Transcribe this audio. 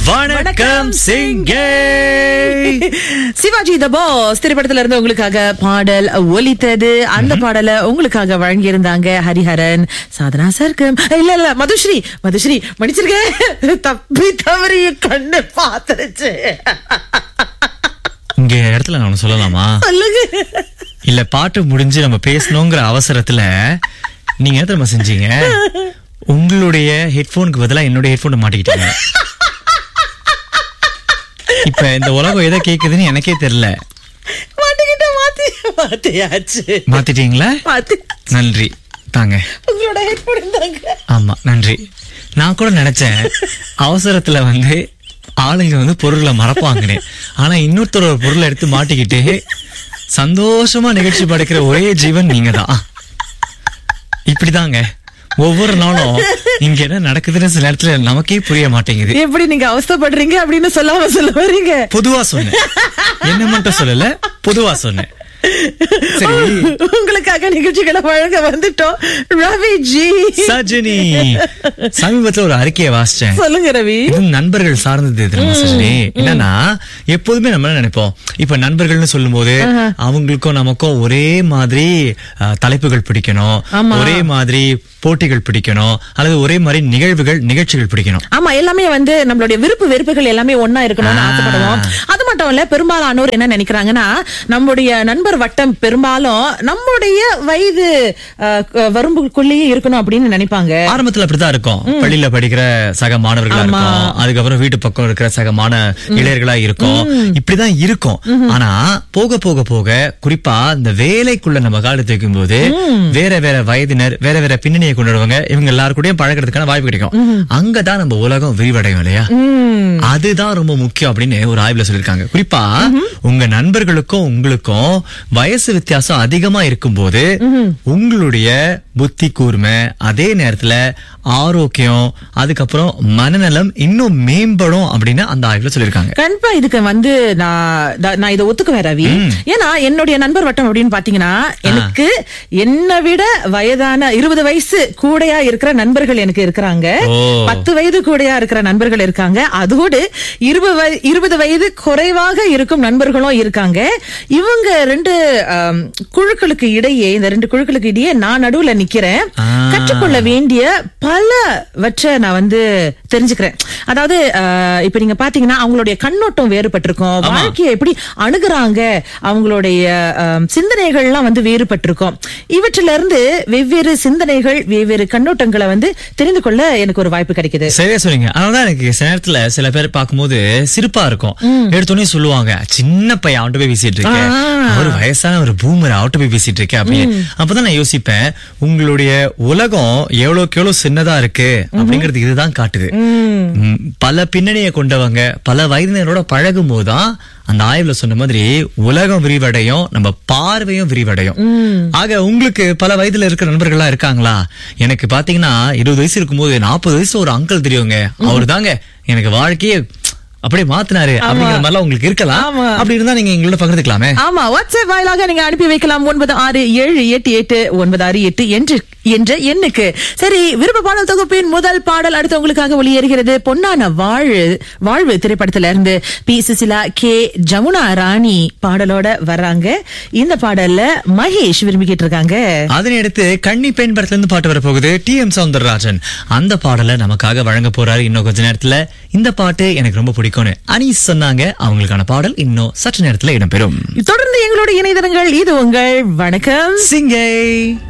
வணக்கம் சிங்கே சிவாஜி த பாஸ் திரைப்படத்துல இருந்து உங்களுக்காக பாடல் ஒலித்தது அந்த பாடலை உங்களுக்காக வழங்கியிருந்தாங்க ஹரிஹரன் சாதனா சர்க்கம் இல்ல இல்ல மதுஸ்ரீ மதுஸ்ரீ மன்னிச்சிருக்க தப்பி தவறி என் கண்ணு பாத்துருச்சு இங்க இடத்துல நான் ஒண்ணு சொல்லலாமா சொல்லுங்க இல்ல பாட்டு முடிஞ்சு நம்ம பேசணுங்கிற அவசரத்துல நீங்க என்ன தெரியுமா செஞ்சீங்க உங்களுடைய ஹெட்போனுக்கு பதிலா என்னுடைய ஹெட்போனை மாட்டிக்கிட்டீங்க இப்ப இந்த உலகம் எதை கேக்குதுன்னு எனக்கே தெரியல மாட்டிக்கிட்ட மாத்தி மாத்தியாச்சு மாத்திட்டீங்களா மாத்தி நன்றி தாங்க உங்களோட ஹெட்போன் இருந்தாங்க ஆமா நன்றி நான் கூட நினைச்சேன் அவசரத்துல வந்து ஆளுங்க வந்து பொருளை மறப்பாங்கன்னு ஆனா இன்னொருத்தரோட பொருளை எடுத்து மாட்டிக்கிட்டு சந்தோஷமா நிகழ்ச்சி படைக்கிற ஒரே ஜீவன் நீங்க தான் இப்படிதாங்க ஒவ்வொரு நாளும் இங்க என்ன நடக்குதுன்னு சில நேரத்துல நமக்கே புரிய மாட்டேங்குது எப்படி நீங்க அவஸ்தைப்படுறீங்க அப்படின்னு சொல்லாம சொல்ல வர்றீங்க பொதுவா சொன்னேன் என்ன மட்டும் சொல்லல பொதுவா சொன்னேன் சரி உங்களுக்காக நிகழ்ச்சிகளை வழங்க வந்துட்டோம் ரவி ஜி சஜினி சமீபத்துல ஒரு அறிக்கையை வாசிச்சேன் சொல்லுங்க ரவி இது நண்பர்கள் சார்ந்தது தெரியுமா சஜினி என்னன்னா எப்போதுமே நம்ம என்ன நினைப்போம் இப்ப நண்பர்கள்னு சொல்லும்போது அவங்களுக்கும் நமக்கும் ஒரே மாதிரி அஹ், தலைப்புகள் பிடிக்கணும் ஆமா. ஒரே மாதிரி போட்டிகள் பிடிக்கணும் அல்லது ஒரே மாதிரி நிகழ்வுகள் நிகழ்ச்சிகள் பிடிக்கணும் ஆமா எல்லாமே வந்து நம்மளுடைய விருப்பு வெறுப்புகள் எல்லாமே ஒன்னா இருக்கணும்னு ஆ. ஆசைப்படுவோம் அது மட்டும் இல்ல பெரும்பாலானோர் என்ன நினைக்கிறாங்கன்னா நம்முடைய நண்பர் வட்டம் பெரும்பாலும் நம்முடைய வயது அஹ், க- வரம்புக்குள்ளேயே இருக்கணும் அப்படின்னு நினைப்பாங்க ஆரம்பத்துல அப்படித்தான் இருக்கும் பள்ளியில படிக்கிற சக மாணவர்களா ஆமா. இருக்கும் அதுக்கப்புறம் வீட்டு பக்கம் இருக்கிற சக மாண இளையர்களா இருக்கும் இப்படிதான் இருக்கும் ஆனா போக போக போக குறிப்பா இந்த வேலைக்குள்ள நம்ம காலத்து வைக்கும் போது வேற வேற வயதினர் வேற வேற பின்னணியை கொண்டுடுவாங்க இவங்க எல்லாரும் கூடயும் பழகிறதுக்கான வாய்ப்பு கிடைக்கும் அங்கதான் நம்ம உலகம் விரிவடையும் இல்லையா ம். அதுதான் ரொம்ப முக்கியம் அப்படின்னு ஒரு ஆய்வுல சொல்லிருக்காங்க குறிப்பா உங்க நண்பர்களுக்கும் உங்களுக்கும் வயசு வித்தியாசம் அதிகமா இருக்கும்போது உங்களுடைய புத்தி கூர்மை அதே நேரத்துல ஆரோக்கியம் அதுக்கப்புறம் மனநலம் இன்னும் மேம்படும் அப்படின்னு அந்த ஆய்வுல சொல்லிருக்காங்க கண்டிப்பா இதுக்கு வந்து நான் த- நான் இதை ஒத்துக்குவேன் ரவி ஏன்னா என்னுடைய நண்பர் வட்டம் அப்படின்னு பாத்தீங்கன்னா எனக்கு என்னை விட வயதான இருபது வயசு கூடையா இருக்கிற நண்பர்கள் எனக்கு இருக்கிறாங்க ஓ. பத்து வயது கூடையா இருக்கிற நண்பர்கள் இருக்காங்க அதோடு இருபது வய- இருபது வயது குறைவாக இருக்கும் நண்பர்களும் இருக்காங்க இவங்க ரெண்டு ஆம், குழுக்களுக்கு இடையே இந்த ரெண்டு குழுக்களுக்கு இடையே நான் நடுவுல நிக்கிறேன் ஆ. கற்றுக்கொள்ள வேண்டிய பலவற்றை நான் வந்து தெரிஞ்சுக்கிறேன் அதாவது அஹ், இப்ப நீங்க பாத்தீங்கன்னா அவங்களுடைய கண்ணோட்டம் வேறுபட்டிருக்கும் வாழ்க்கையை எப்படி அணுகுறாங்க அவங்களுடைய அஹ், சிந்தனைகள்லாம் வந்து வேறுபட்டிருக்கும் இவற்றில இருந்து வெவ்வேறு சிந்தனைகள் வெவ்வேறு கண்ணோட்டங்களை வந்து தெரிந்து கொள்ள எனக்கு ஒரு வாய்ப்பு கிடைக்குது சரியா சொன்னீங்க அதனாலதான் எனக்கு சில நேரத்துல சில பேர் பார்க்கும்போது சிரிப்பா இருக்கும் எடுத்தோடனே சொல்லுவாங்க சின்ன பையன் அவன்கிட்ட போய் பேசிட்டு இருக்கேன் ஆ. ஒரு வயசான ஒரு பூமர் அவட்ட போய் பேசிட்டு இருக்கேன் அப்படின்னு அப்பதான் நான் யோசிப்பேன் உங்களுடைய உலகம் எவ்வளவுக்கு எவ்வளவு சின்னதா இருக்கு அப்படிங்கிறது இதுதான் காட்டுது ம், பல பின்னணியை கொண்டவங்க பல வயதினரோட பழகும் போதுதான் அந்த ஆய்வுல சொன்ன மாதிரி உலகம் விரிவடையும் நம்ம பார்வையும் விரிவடையும் ஆக உங்களுக்கு பல வயதுல இருக்கிற நண்பர்கள்லாம் இருக்காங்களா எனக்கு பாத்தீங்கன்னா இருபது வயசு இருக்கும்போது நாற்பது வயசு ஒரு அங்கிள் தெரியுங்க அவரு தாங்க எனக்கு வாழ்க்கையே அப்படியே மாத்தினாரு அப்படிங்கிற மாதிரிலாம் உங்களுக்கு இருக்கலாம் ஆமா. அப்படி இருந்தா நீங்க எங்களோட பகிர்ந்துக்கலாமே ஆமா வாட்ஸ்அப் வாயிலாக நீங்க அனுப்பி வைக்கலாம் ஒன்பது ஆறு ஏழு எட்டு எட்டு ஒன்பது ஆறு எட்டு என்று என்ற எண்ணுக்கு சரி விருப்ப பாடல் தொகுப்பின் முதல் பாடல் அடுத்து உங்களுக்காக ஒளியேறுகிறது பொன்னான வாழ் வாழ்வு திரைப்படத்துல இருந்து பி சுசிலா கே ஜமுனா ராணி பாடலோட வர்றாங்க இந்த பாடல்ல மகேஷ் விரும்பிக்கிட்டு இருக்காங்க அதனை அடுத்து கன்னி பெண் படத்துல இருந்து பாட்டு வரப்போகுது டி எம் சவுந்தரராஜன் அந்த பாடலை நமக்காக வழங்க போறாரு இன்னும் கொஞ்ச நேரத்துல இந்த பாட்டு எனக்கு ரொம்ப பிடிக்கும்னு அனீஸ் சொன்னாங்க அவங்களுக்கான பாடல் இன்னும் சற்று நேரத்துல இடம்பெறும் தொடர்ந்து எங்களோட இணையதளங்கள் இது உங்கள் வணக்கம் சிங்கை